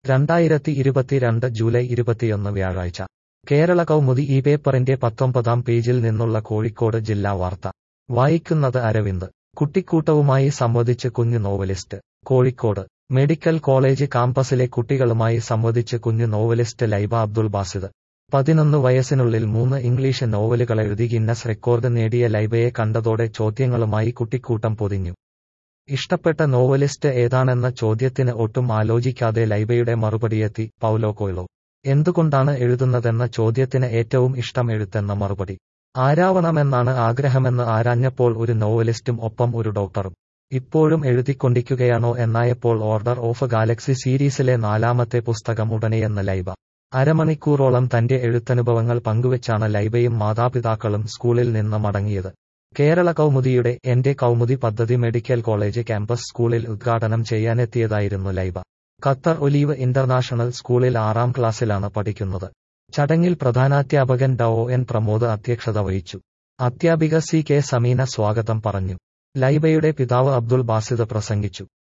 രണ്ടായിരത്തി ഇരുപത്തിരണ്ട് ജൂലൈ ഇരുപത്തിയൊന്ന് വ്യാഴാഴ്ച കേരള കൗമുദി ഈ പേപ്പറിന്റെ പത്തൊമ്പതാം പേജിൽ നിന്നുള്ള കോഴിക്കോട് ജില്ലാ വാർത്ത വായിക്കുന്നത് അരവിന്ദ് കുട്ടിക്കൂട്ടവുമായി സംവദിച്ച് കുഞ്ഞു നോവലിസ്റ്റ് കോഴിക്കോട് മെഡിക്കൽ കോളേജ് കാമ്പസിലെ കുട്ടികളുമായി സംവദിച്ച് കുഞ്ഞു നോവലിസ്റ്റ് ലൈബ അബ്ദുൾ ബാസിദ് പതിനൊന്ന് വയസ്സിനുള്ളിൽ മൂന്ന് ഇംഗ്ലീഷ് നോവലുകളെഴുതി ഗിന്നസ് റെക്കോർഡ് നേടിയ ലൈബയെ കണ്ടതോടെ ചോദ്യങ്ങളുമായി കുട്ടിക്കൂട്ടം പൊതിഞ്ഞു ഇഷ്ടപ്പെട്ട നോവലിസ്റ്റ് ഏതാണെന്ന ചോദ്യത്തിന് ഒട്ടും ആലോചിക്കാതെ ലൈബയുടെ മറുപടിയെത്തി പൗലോ കൊയ്ലോ എന്തുകൊണ്ടാണ് എഴുതുന്നതെന്ന ചോദ്യത്തിന് ഏറ്റവും ഇഷ്ടം എഴുത്തെന്ന മറുപടി ആരാവണമെന്നാണ് ആഗ്രഹമെന്ന് ആരാഞ്ഞപ്പോൾ ഒരു നോവലിസ്റ്റും ഒപ്പം ഒരു ഡോക്ടറും ഇപ്പോഴും എഴുതിക്കൊണ്ടിരിക്കുകയാണോ എന്നായപ്പോൾ ഓർഡർ ഓഫ് ഗാലക്സി സീരീസിലെ നാലാമത്തെ പുസ്തകം ഉടനെയെന്ന് ലൈബ അരമണിക്കൂറോളം തന്റെ എഴുത്തനുഭവങ്ങൾ പങ്കുവച്ചാണ് ലൈബയും മാതാപിതാക്കളും സ്കൂളിൽ നിന്ന് മടങ്ങിയത് കേരള കൗമുദിയുടെ എന്റെ കൗമുദി പദ്ധതി മെഡിക്കൽ കോളേജ് ക്യാമ്പസ് സ്കൂളിൽ ഉദ്ഘാടനം ചെയ്യാനെത്തിയതായിരുന്നു ലൈബ ഖത്തർ ഒലീവ് ഇന്റർനാഷണൽ സ്കൂളിൽ ആറാം ക്ലാസ്സിലാണ് പഠിക്കുന്നത് ചടങ്ങിൽ പ്രധാനാധ്യാപകൻ ഡോ എൻ പ്രമോദ് അധ്യക്ഷത വഹിച്ചു അധ്യാപിക സി കെ സമീന സ്വാഗതം പറഞ്ഞു ലൈബയുടെ പിതാവ് അബ്ദുൾ ബാസിദ് പ്രസംഗിച്ചു